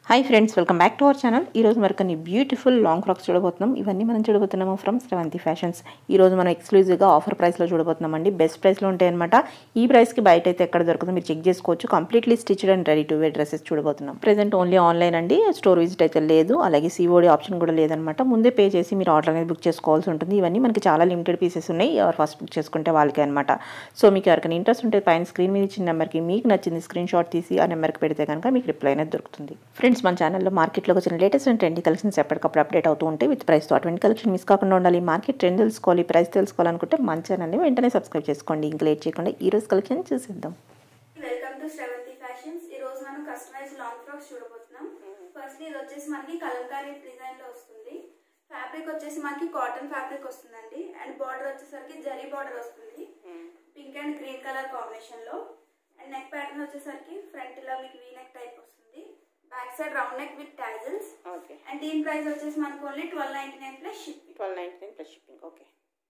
Hi friends welcome back to our channel ఈ రోజు మరికొన్ని బ్యూటిఫుల్ లాంగ్ ఫ్రాక్స్ చూడబోతున్నాం ఇవన్నీ మనం చూడబోతున్నాము ఫ్రమ్ శ్రవంతి ఫ్యాషన్స్ ఈ రోజు మనం ఎక్స్క్లూజివ్గా ఆఫర్ ప్రైస్లో చూడబోతున్నాం అండి బెస్ట్ ప్రైస్లో ఉంటాయి అనమాట ఈ ప్రైస్కి బయట అయితే ఎక్కడ దొరుకుతుందో మీరు చెక్ చేసుకోవచ్చు completely stitched and ready to wear dresses చూడబోతున్నాం ప్రెసెంట్ ఓన్లీ ఆన్లైన్ అండి స్టోర్ విజిట్ అయితే లేదు అలాగే సిఓడి ఆప్షన్ కూడా లేదనమాట ముందే పే చేసి మీరు ఆర్డర్ అనేది బుక్ చేసుకోవాల్సి ఉంటుంది ఇవన్నీ మనకి చాలా లిమిటెడ్ పీసెస్ ఉన్నాయి ఎవరు ఫస్ట్ బుక్ చేసుకుంటే వాళ్ళకే అనమాట సో మీకు ఎవరికైనా ఇంట్రెస్ట్ ఉంటే పైన స్క్రీన్ మీద ఇచ్చిన నెంబర్కి మీకు నచ్చింది స్క్రీన్ షాట్ తీసి ఆ నెంబర్కి పెడితే కనుక మీకు రిప్లై అనేది దొరుకుతుంది ఫ్రెండ్స్ మన ఛానల్లో మార్కెట్లోకి వచ్చిన లేటెస్ట్ అండ్ ట్రెండీ కలెక్షన్స్ ఎప్పటికప్పుడు అప్డేట్ అవుతూ ఉంటాయి విత్ ప్రైస్తో అటువంటి కలెక్షన్ మిస్ కాకుండా ఉండాలి మార్కెట్ ట్రెండ్ తెలుసుకోవాలి ప్రైస్ తెలుసుకోవాలనుకుంటే మన ఛానల్ని వెంటనే సబ్స్క్రైబ్ చేసుకోండి ఇంకా లేట్ చేయకుండా ఈ రోజు కలెక్షన్ చూసేద్దాం వెల్కమ్ టు శ్రవంతి ఫ్యాషన్స్ ఈ రోజు మనం కస్టమైజ్ లాంగ్ ఫ్రాక్స్ చూడబోతున్నాం ఫస్ట్ ఇది వచ్చేసి మనకి కలంకారీ డిజైన్ లో వస్తుంది ఫ్యాబ్రిక్ వచ్చేసి మనకి కాటన్ ఫ్యాబ్రిక్ వస్తుందండి అండ్ బార్డర్ వచ్చేసరికి జరీ బార్డర్ వస్తుంది pink and green colour combination లో అండ్ నెక్ ప్యాటర్న్ వచ్చేసరికి ఫ్రంట్ ఇలా మీకు వీ నెక్ టైప్ వస్తుంది back side round neck with tassels okay and దీని ప్రైస్ వచ్చేసి మనకు only twelve ninety nine plus shipping twelve ninety nine plus shipping okay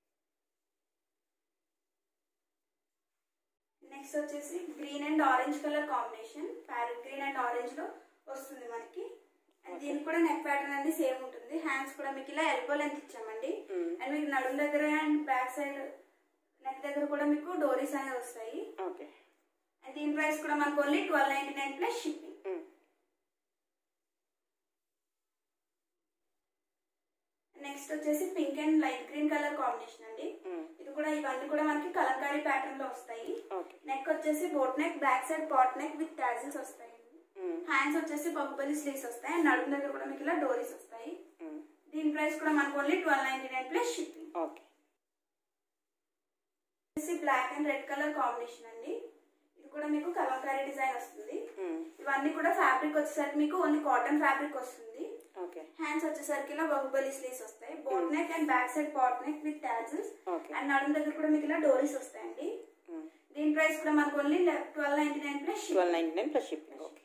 next వచ్చేసి green and orange colour combination parrot green and orange లో వస్తుంది మనకి and దీనికి కూడా neck pattern అనేది సేమ్ ఉంటుంది హ్యాండ్స్ కూడా మీకు ఇలా ఎల్బో లెంత్ ఇచ్చామండి అండ్ మీకు నడుము దగ్గర అండ్ బ్యాక్ సైడ్ నెక్ దగ్గర కూడా మీకు డోరీస్ అనేవి వస్తాయి ఓకే అండ్ దీని ప్రైస్ కూడా మనకు only twelve ninety nine plus shipping next వచ్చేసి pink and light green colour combination అండి ఇది కూడా ఇవన్నీ కూడా మనకి కలంకారీ ప్యాటర్న్ లో వస్తాయి ఓకే నెక్ వచ్చేసి boat neck back side pot neck with tassels వస్తాయి హ్యాండ్స్ వచ్చేసి బాహుబలి స్లీవ్స్ వస్తాయి అండ్ నడుము దగ్గర కూడా మీకు ఇలా డోరీస్ వస్తాయి దీని ప్రైస్ కూడా మనకు only twelve ninety nine plus shipping okay వచ్చేసి black and red colour combination అండి ఇది కూడా మీకు కలంకారీ డిజైన్ వస్తుంది ఇవన్నీ కూడా ఫ్యాబ్రిక్ వచ్చేసరికి మీకు ఓన్లీ కాటన్ ఫ్యాబ్రిక్ వస్తుంది ఓకే హ్యాండ్స్ వచ్చేసరికి ఇలా బాహుబలి స్లీవ్స్ వస్తాయి boat neck and back side pot neck with tassels okay and నడుము దగ్గర కూడా మీకు ఇలా డోరీస్ వస్తాయండి దీని ప్రైస్ కూడా మనకు only twelve ninety nine plus shipping twelve ninety nine plus shipping okay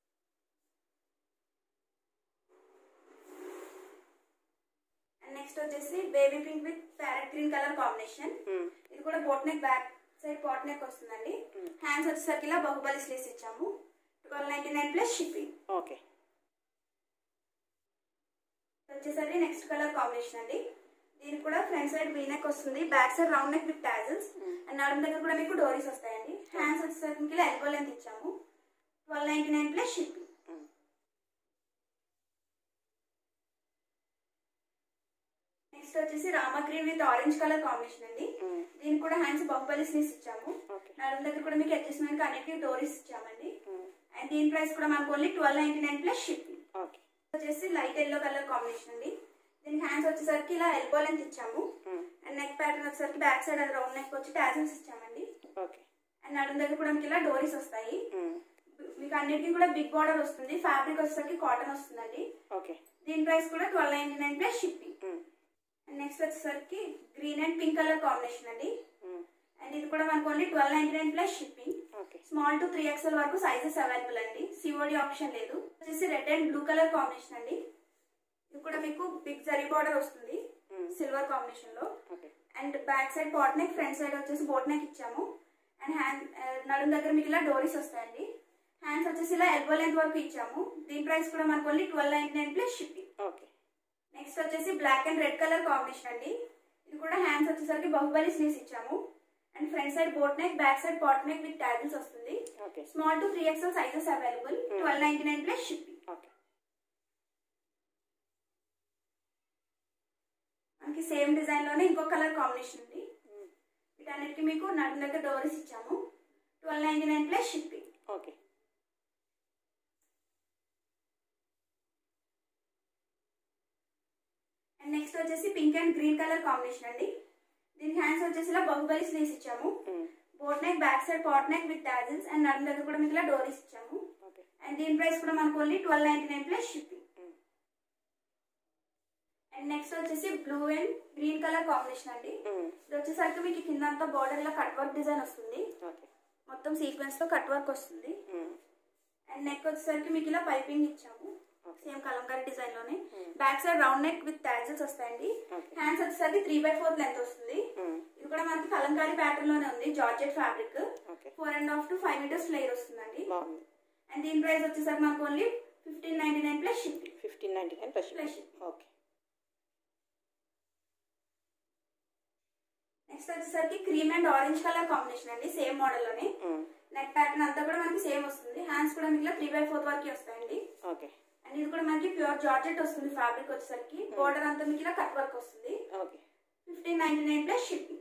and next వచ్చేసి baby pink with parrot green colour combination ఇది కూడా boat neck back side pot neck వస్తుందండి హ్యాండ్స్ వచ్చేసరికి ఇలా బాహుబలి స్లీవ్స్ ఇచ్చాము twelve ninety nine plus shipping okay వచ్చేసరికి next colour combination అండి దీనికి కూడా ఫ్రంట్ సైడ్ వీ నెక్ వస్తుంది back side round neck with tassels and నడుము దగ్గర కూడా మీకు డోరీస్ వస్తాయండి హ్యాండ్స్ వచ్చేసరికి మీకు ఇలా ఎల్బో లెంత్ ఇచ్చాము twelve ninety nine plus shipping next వచ్చేసి Rama green with orange colour combination అండి దీనికి కూడా హ్యాండ్స్ బాహుబలి స్లీవ్స్ ఇచ్చాము ఓకే నడుము దగ్గర కూడా మీకు అడ్జస్ట్మెంట్ అన్నిటికీ డోరీస్ ఇచ్చామండి అండ్ దీని ప్రైస్ కూడా మనకు only twelve ninety nine plus shipping okay వచ్చేసి లైట్ ఎల్లో కలర్ కాంబినేషన్ అండి దీనికి హ్యాండ్స్ వచ్చేసరికి ఇలా ఎల్బో లెంత్ ఇచ్చాము అండ్ నెక్ ప్యాటర్న్ వచ్చేసరికి బ్యాక్ సైడ్ అది రౌండ్ నెక్ వచ్చి టాజిల్స్ ఇచ్చామండి ఓకే అండ్ నడుము దగ్గర కూడా మీకు ఇలా డోరీస్ వస్తాయి మీకు అన్నిటికీ కూడా బిగ్ బార్డర్ వస్తుంది ఫ్యాబ్రిక్ వచ్చేసరికి కాటన్ వస్తుందండి ఓకే దీని ప్రైస్ కూడా twelve ninety nine plus shipping and next వచ్చేసరికి green and pink colour combination అండి అండ్ ఇది కూడా మనకు only twelve ninety nine plus shipping okay small to three XL వరకు సైజెస్ అవైలబుల్ అండి సిఓడి ఆప్షన్ లేదు వచ్చేసి red and blue colour combination అండి ఇది కూడా మీకు బిగ్ జరీ బార్డర్ వస్తుంది సిల్వర్ కాంబినేషన్ లో okay and back side pot neck front side వచ్చేసి బోట్ నెక్ ఇచ్చాము అండ్ హ్యాండ్ నడుము దగ్గర మీకు ఇలా డోరీస్ వస్తాయండి హ్యాండ్స్ వచ్చేసి ఇలా ఎల్బో లెంత్ వరకు ఇచ్చాము దీని ప్రైస్ కూడా మనకు only twelve ninety nine plus shipping okay next వచ్చేసి black and red colour combination అండి ఇది కూడా హ్యాండ్స్ వచ్చేసరికి బాహుబలి స్లీవ్స్ ఇచ్చాము and front side boat neck back side pot neck with tassels వస్తుంది okay small to three XL sizes available twelve ninety nine plus shipping okay మనకి same design లోనే ఇంకో colour combination ఉంది వీటన్నిటికీ మీకు నడుము దగ్గర డోరీస్ ఇచ్చాము twelve ninety nine plus shipping okay and next వచ్చేసి pink and green colour combination అండి దీనికి హ్యాండ్స్ వచ్చేసి ఇలా బాహుబలి స్లీవ్స్ ఇచ్చాము boat neck back side pot neck with tassels and నడుము దగ్గర కూడా మీకు ఇలా డోరీస్ ఇచ్చాము ఓకే అండ్ దీని ప్రైస్ కూడా మనకు only twelve ninety nine plus shipping and next వచ్చేసి blue and green colour combination అండి ఇది వచ్చేసరికి మీకు కింద అంతా బార్డర్ ఇలా కట్ వర్క్ డిజైన్ వస్తుంది ఓకే మొత్తం సీక్వెన్స్ తో కట్ వర్క్ వస్తుంది అండ్ నెక్ వచ్చేసరికి మీకు ఇలా పైపింగ్ ఇచ్చాము సేమ్ కలంకారీ డిజైన్ లోనే back side round neck with tassels వస్తాయండి Okay. హ్యాండ్స్ వచ్చేసరికి త్రీ బై ఫోర్త్ లెంత్ వస్తుంది ఇది కూడా మనకి కలంకారీ ప్యాటర్న్ లోనే ఉంది georgette fabric okay four and half to five metres flare వస్తుందండి బాగుంది అండ్ దీని ప్రైస్ వచ్చేసరికి మనకు only fifteen ninety nine plus shipping fifteen ninety nine plus Plus shipping okay next వచ్చేసరికి cream and orange colour combination అండి same model లోనే neck pattern అంతా కూడా మనకి సేమ్ వస్తుంది హ్యాండ్స్ కూడా మీకు త్రీ బై ఫోర్త్ వరకు వస్తాయండి ఓకే అండ్ ఇది కూడా మనకి ప్యూర్ జార్జెట్ వస్తుంది ఫ్యాబ్రిక్ వచ్చేసరికి బోర్డర్ అంతా మీకు ఇలా కట్ వర్క్ వస్తుంది okay fifteen ninety nine plus shipping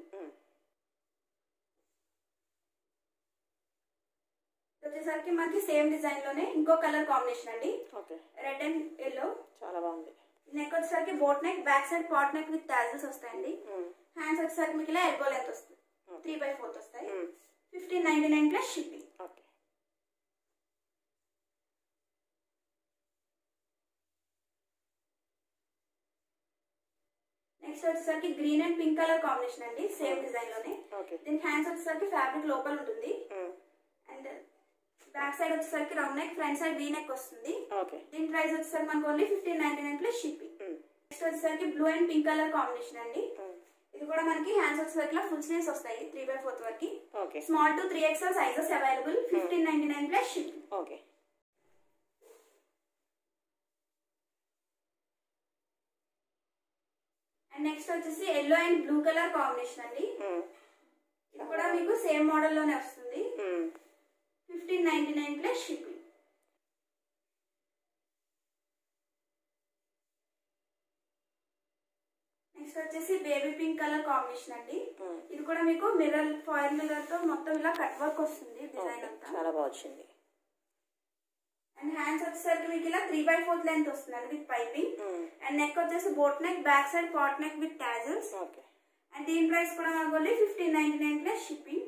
వచ్చేసరికి మనకి సేమ్ డిజైన్ లోనే ఇంకో కలర్ కాంబినేషన్ అండి ఓకే రెడ్ అండ్ ఎల్లో చాలా బాగుంది నెక్ వచ్చేసరికి boat neck back side pot neck with tassels వస్తాయండి హ్యాండ్స్ వచ్చేసరికి మీకు ఇలా ఎల్బో లెంత్ వస్తుంది త్రీ బై ఫోర్త్ వస్తాయి fifteen ninety nine plus shipping okay next వచ్చేసరికి green and pink colour combination అండి సేమ్ డిజైన్ లోనే ఓకే దీని హ్యాండ్స్ వచ్చేసరికి ఫ్యాబ్రిక్ లోపల ఉంటుంది అండ్ బ్యాక్ సైడ్ వచ్చేసరికి round neck front side V neck వస్తుంది ఓకే దీని ప్రైస్ వచ్చేసరికి మనకు only fifteen ninety nine plus shipping next వచ్చేసరికి blue and pink colour combination అండి ఇది కూడా మనకి హ్యాండ్స్ వచ్చేసరికి ఫుల్ స్లీవ్స్ వస్తాయి త్రీ బై ఫోర్త్ వరకు okay small to three XL sizes available fifteen ninety nine plus shipping okay and next వచ్చేసి yellow and blue colour combination అండి ఇది కూడా మీకు సేమ్ మోడల్ లోనే వస్తుంది fifteen ninety nine plus shipping next వచ్చేసి baby pink colour combination అండి ఇది కూడా మీకు మిర్రర్ ఫాయిల్ మిర్రర్ తో మొత్తం ఇలా కట్ వర్క్ వస్తుంది డిజైన్ అంతా చాలా బాగా వచ్చింది అండ్ హ్యాండ్స్ వచ్చేసరికి మీకు ఇలా త్రీ బై ఫోర్త్ లెంత్ వస్తుందండి విత్ పైపింగ్ అండ్ నెక్ వచ్చేసి boat neck back side pot neck with tassels okay and దీని ప్రైస్ కూడా మనకు only fifteen ninety nine plus shipping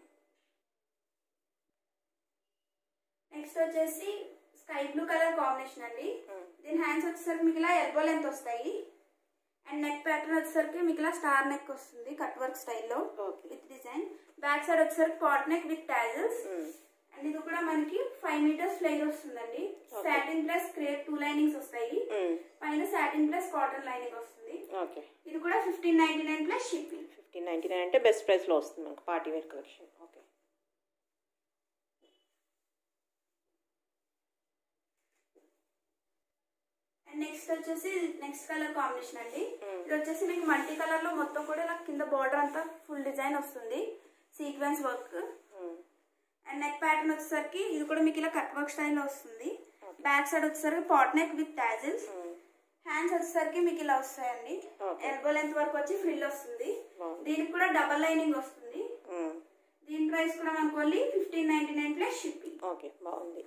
next వచ్చేసి స్కై బ్లూ కలర్ కాంబినేషన్ అండి దీని హ్యాండ్స్ వచ్చేసరికి మీకు ఇలా ఎల్బో లెంత్ వస్తాయి అండ్ నెక్ ప్యాటర్న్ వచ్చేసరికి మీకు ఇలా స్టార్ నెక్ వస్తుంది కట్ వర్క్ స్టైల్లో okay with design back side వచ్చేసరికి pot neck with tassels and ఇది కూడా మనకి ఫైవ్ మీటర్స్ ఫ్లేర్ వస్తుందండి satin plus crepe two linings వస్తాయి పైన సాటిన్ ప్లస్ కాటన్ లైనింగ్ వస్తుంది ఓకే ఇది కూడా fifteen ninety nine plus shipping fifteen ninety nine అంటే బెస్ట్ ప్రైస్లో వస్తుంది మనకు party wear collection okay and next వచ్చేసి నెక్స్ట్ కలర్ కాంబినేషన్ అండి ఇది వచ్చేసి మీకు మల్టీ కలర్ లో మొత్తం కూడా ఇలా కింద బార్డర్ అంతా ఫుల్ డిజైన్ వస్తుంది sequence work and neck pattern వచ్చేసరికి ఇది కూడా మీకు ఇలా కట్ వర్క్ స్టైల్ లో వస్తుంది బ్యాక్ సైడ్ వచ్చేసరికి pot neck with tassels hands వచ్చేసరికి మీకు ఇలా వస్తాయండి Okay. ఎల్బో లెంత్ వరకు వచ్చి ఫ్రిల్ వస్తుంది బాగుంది. దీనికి కూడా డబల్ లైనింగ్ వస్తుంది దీని ప్రైస్ కూడా మనకు only fifteen ninety nine plus shipping okay బాగుంది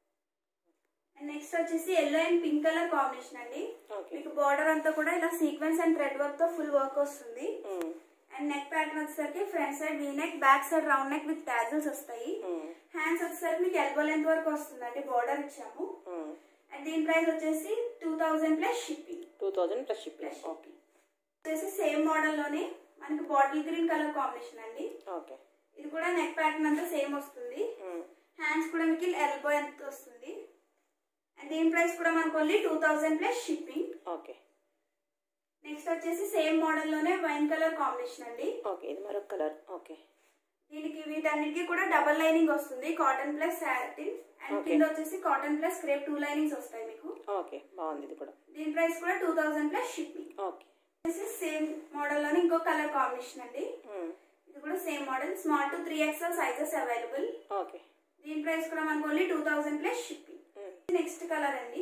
అండ్ నెక్స్ట్ వచ్చేసి yellow and pink colour combination అండి ఓకే మీకు బార్డర్ అంతా కూడా ఇలా సీక్వెన్స్ అండ్ థ్రెడ్ వర్క్ తో ఫుల్ వర్క్ వస్తుంది అండ్ నెక్ ప్యాటర్న్ వచ్చేసరికి front side V neck back side round neck with tassels వస్తాయి హ్యాండ్స్ వచ్చేసరికి మీకు ఎల్బో లెంత్ వరకు వస్తుందండి బార్డర్ ఇచ్చాము అండ్ దీని ప్రైస్ వచ్చేసి two thousand plus shipping two thousand plus shipping okay వచ్చేసి సేమ్ మోడల్ లోనే మనకి బాటిల్ గ్రీన్ కలర్ కాంబినేషన్ అండి ఓకే ఇది కూడా నెక్ ప్యాటర్న్ అంతా సేమ్ వస్తుంది హ్యాండ్స్ కూడా మీకు ఎల్బో ఎంత వస్తుంది అండ్ దీని ప్రైస్ కూడా మనకు only two thousand plus shipping okay next వచ్చేసి సేమ్ మోడల్ లోనే వైన్ కలర్ కాంబినేషన్ అండి ఓకే ఇది మరొక కలర్ ఓకే దీనికి వీటన్నిటికీ కూడా డబల్ లైనింగ్ వస్తుంది cotton plus satin and Okay. కింద వచ్చేసి cotton plus crepe two linings వస్తాయి మీకు ఓకే బాగుంది ఇది కూడా దీని ప్రైస్ కూడా two thousand plus shipping okay వచ్చేసి సేమ్ మోడల్ లోనే ఇంకో కలర్ కాంబినేషన్ అండి ఇది కూడా same model small to three XL sizes available okay దీని ప్రైస్ కూడా మనకు only two thousand plus shipping next colour అండి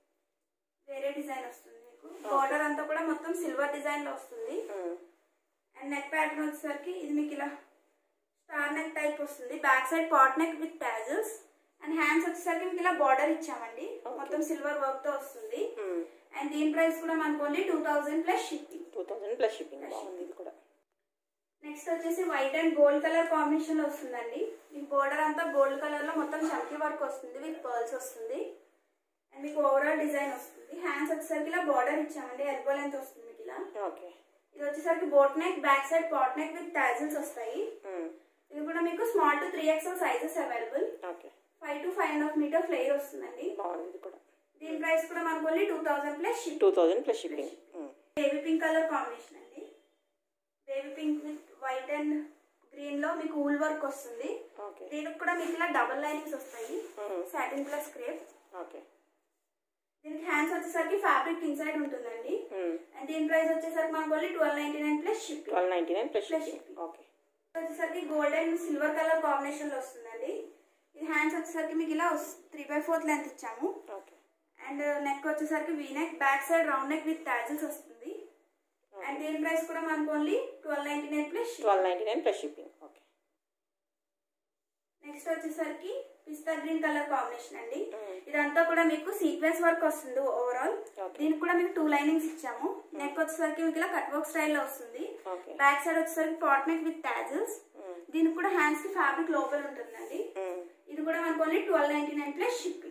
వేరే డిజైన్ వస్తుంది మీకు బార్డర్ అంతా కూడా మొత్తం సిల్వర్ డిజైన్ లో వస్తుంది అండ్ నెక్ ప్యాటర్న్ వచ్చేసరికి ఇది మీకు ఇలా స్టార్ నెక్ టైప్ వస్తుంది back side pot neck with tassels and hands వచ్చేసరికి మీకు ఇలా బార్డర్ ఇచ్చామండి మొత్తం సిల్వర్ వర్క్ తో వస్తుంది అండ్ దీని ప్రైస్ కూడా మనకు only two thousand plus shipping two thousand plus shipping బాగుంది ఇది కూడా నెక్స్ట్ వచ్చేసి white and gold colour combination లో వస్తుందండి ఈ బోర్డర్ అంతా గోల్డ్ కలర్ లో మొత్తం చంకీ వర్క్ వస్తుంది విత్ పర్ల్స్ వస్తుంది అండ్ మీకు ఓవరాల్ డిజైన్ వస్తుంది హ్యాండ్స్ వచ్చేసరికి ఇలా బార్డర్ ఇచ్చామండి ఎల్బో లెంత్ వస్తుంది మీకు ఇలా ఓకే ఇది వచ్చేసరికి boat neck back side pot neck with tassels వస్తాయి ఇది కూడా మీకు small to three XL sizes available okay five to five and half metre flare వస్తుందండి బాగుంది ఇది కూడా దీని ప్రైస్ కూడా మనకు only two thousand plus ship two thousand plus shipping baby pink colour combination అండి baby pink with white and green లో మీకు ఊల్ వర్క్ వస్తుంది ఓకే దీనికి కూడా మీకు ఇలా డబల్ లైనింగ్స్ వస్తాయి సాటిన్ ప్లస్ క్రేప్ ఓకే దీనికి హ్యాండ్స్ వచ్చేసరికి ఫ్యాబ్రిక్ ఇన్సైడ్ ఉంటుందండి అండ్ దీని ప్రైస్ వచ్చేసరికి మనకు only twelve ninety nine plus shipping twelve ninety nine plus Plus shipping okay వచ్చేసరికి gold and silver colour combination లో వస్తుందండి ఇది హ్యాండ్స్ వచ్చేసరికి మీకు ఇలా త్రీ బై ఫోర్త్ లెంత్ ఇచ్చాము ఓకే అండ్ నెక్ వచ్చేసరికి V neck back side round neck with tassels వస్తుంది అండ్ దీని ప్రైస్ కూడా మనకు only twelve ninety nine plus twelve ninety nine plus shipping okay next వచ్చేసరికి పిస్తా గ్రీన్ కలర్ కాంబినేషన్ అండి ఇదంతా కూడా మీకు సీక్వెన్స్ వర్క్ వస్తుంది ఓవరాల్ Okay. దీనికి కూడా మీకు టూ లైనింగ్స్ ఇచ్చాము నెక్ వచ్చేసరికి మీకు ఇలా కట్ వర్క్ స్టైల్ లో వస్తుంది ఓకే బ్యాక్ సైడ్ వచ్చేసరికి పాట్ నెక్ విత్ టాజిల్స్ దీనికి కూడా హ్యాండ్స్ కి ఫ్యాబ్రిక్ లోపల ఉంటుందండి ఇది కూడా మనకు only twelve ninety nine plus ship